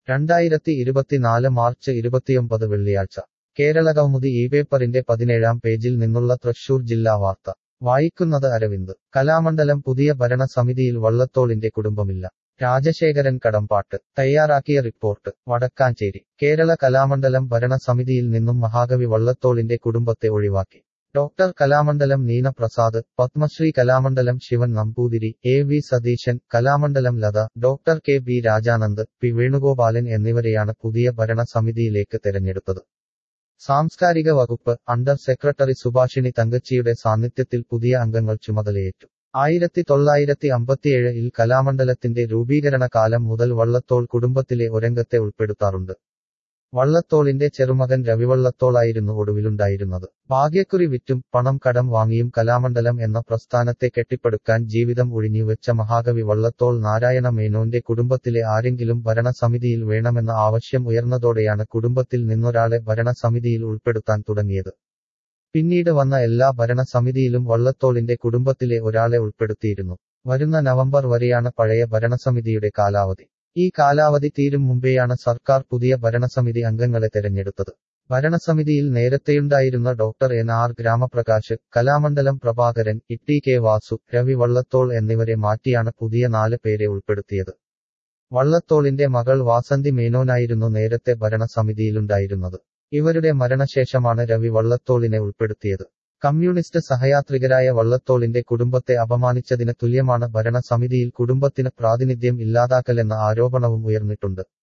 രണ്ടായിരത്തി ഇരുപത്തിനാല് മാർച്ച് ഇരുപത്തിയൊമ്പത് വെള്ളിയാഴ്ച കേരളകൗമുദി ഈ പേപ്പറിന്റെ പതിനേഴാം പേജിൽ നിന്നുള്ള തൃശൂർ ജില്ലാ വാർത്ത വായിക്കുന്നത് അരവിന്ദ് കലാമണ്ഡലം പുതിയ ഭരണസമിതിയിൽ വള്ളത്തോളിന്റെ കുടുംബമില്ല രാജശേഖരൻ കടമ്പാട്ട് തയ്യാറാക്കിയ റിപ്പോർട്ട് വടക്കാഞ്ചേരി കേരള കലാമണ്ഡലം ഭരണസമിതിയിൽ നിന്നും മഹാകവി വള്ളത്തോളിന്റെ കുടുംബത്തെ ഒഴിവാക്കി doctor Kalamandalam Neena Prasad Padmashri Kalamandalam Sivan Namboothiri A V Satheesan Kalamandalam Latha doctor K B Rajanand P Venugopalan എന്നിവരെയാണ് പുതിയ ഭരണസമിതിയിലേക്ക് തെരഞ്ഞെടുത്തത് സാംസ്കാരിക വകുപ്പ് അണ്ടർ സെക്രട്ടറി സുഭാഷിണി തങ്കച്ചിയുടെ സാന്നിധ്യത്തിൽ പുതിയ അംഗങ്ങൾ ചുമതലയേറ്റു ആയിരത്തി തൊള്ളായിരത്തി അമ്പത്തിയേഴിൽ കലാമണ്ഡലത്തിന്റെ രൂപീകരണ കാലം മുതൽ വള്ളത്തോൾ കുടുംബത്തിലെ ഒരംഗത്തെ ഉൾപ്പെടുത്താറുണ്ട് വള്ളത്തോളിന്റെ ചെറുമകൻ രവിവള്ളത്തോളായിരുന്നു ഒടുവിലുണ്ടായിരുന്നത് ഭാഗ്യക്കുറി വിറ്റും പണം കടം വാങ്ങിയും കലാമണ്ഡലം എന്ന പ്രസ്ഥാനത്തെ കെട്ടിപ്പടുക്കാൻ ജീവിതം ഒഴിഞ്ഞുവെച്ച മഹാകവി വള്ളത്തോൾ നാരായണ മേനോന്റെ കുടുംബത്തിലെ ആരെങ്കിലും ഭരണസമിതിയിൽ വേണമെന്ന ആവശ്യം ഉയർന്നതോടെയാണ് കുടുംബത്തിൽ നിന്നൊരാളെ ഭരണസമിതിയിൽ ഉൾപ്പെടുത്താൻ തുടങ്ങിയത് പിന്നീട് വന്ന എല്ലാ ഭരണസമിതിയിലും വള്ളത്തോളിന്റെ കുടുംബത്തിലെ ഒരാളെ ഉൾപ്പെടുത്തിയിരുന്നു വരുന്ന നവംബർ വരെയാണ് പഴയ ഭരണസമിതിയുടെ കാലാവധി ഈ കാലാവധി തീരും മുമ്പെയാണ് സർക്കാർ പുതിയ ഭരണസമിതി അംഗങ്ങളെ തെരഞ്ഞെടുത്തത് ഭരണസമിതിയിൽ നേരത്തെയുണ്ടായിരുന്ന doctor N R Gramaprakash Kalamandalam Prabhakaran Itty K Vasu Ravi Vallathol എന്നിവരെ മാറ്റിയാണ് പുതിയ നാല് പേരെ ഉൾപ്പെടുത്തിയത് വള്ളത്തോളിന്റെ മകൾ വാസന്തി മേനോനായിരുന്നു നേരത്തെ ഭരണസമിതിയിലുണ്ടായിരുന്നത് ഇവരുടെ മരണശേഷമാണ് രവി വള്ളത്തോളിനെ ഉൾപ്പെടുത്തിയത് കമ്മ്യൂണിസ്റ്റ് സഹയാത്രികരായ വള്ളത്തോളിന്റെ കുടുംബത്തെ അപമാനിച്ചതിന് തുല്യമാണ് ഭരണസമിതിയിൽ കുടുംബത്തിന് പ്രാതിനിധ്യം ഇല്ലാതാക്കലെന്ന ആരോപണവും ഉയർന്നിട്ടുണ്ട്